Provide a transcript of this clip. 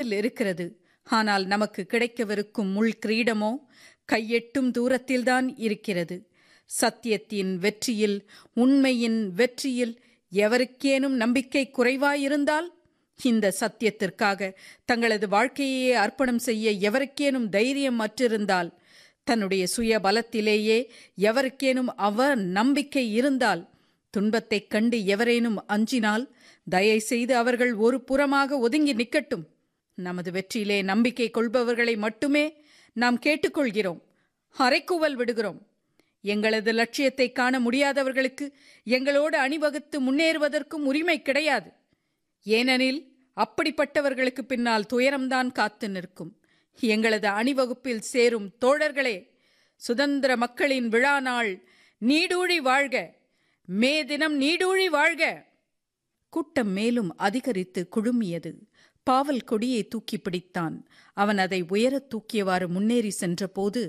தூரத்தில் இருக்கிறது ஆனால் நமக்கு கிடைக்கவிருக்கும் முள் கிரீடமோ கையெட்டும் தூரத்தில்தான் இருக்கிறது சத்தியத்தின் வெற்றியில் உண்மையின் வெற்றியில் எவருக்கேனும் நம்பிக்கை குறைவாயிருந்தால் இந்த சத்தியத்திற்காக தங்களது வாழ்க்கையே அர்ப்பணம் செய்ய எவருக்கேனும் தைரியம் அற்றிருந்தால் தன்னுடைய சுய பலத்திலேயே எவருக்கேனும் அவ நம்பிக்கை இருந்தால் துன்பத்தைக் கண்டு எவரேனும் அஞ்சினால் தயை செய்து அவர்கள் ஒரு புறமாக ஒதுங்கி நிற்கட்டும் நமது வெற்றியிலே நம்பிக்கை கொள்பவர்களை மட்டுமே நாம் கேட்டுக்கொள்கிறோம் அரைக்கூவல் விடுகிறோம் எங்களது லட்சியத்தை காண முடியாதவர்களுக்கு எங்களோடு அணிவகுத்து முன்னேறுவதற்கும் உரிமை கிடையாது ஏனெனில் அப்படிப்பட்டவர்களுக்கு பின்னால் துயரம்தான் காத்து நிற்கும் எங்களது அணிவகுப்பில் சேரும் தோழர்களே சுதந்திர மக்களின் விழா நாள் நீடூழி வாழ்க மே தினம் நீடூழி வாழ்க கூட்டம் மேலும் அதிகரித்து குழுமியது பாவல் கொடியை தூக்கி பிடித்தான் அவன் அதை உயரத் தூக்கியவாறு முன்னேறி சென்றபோது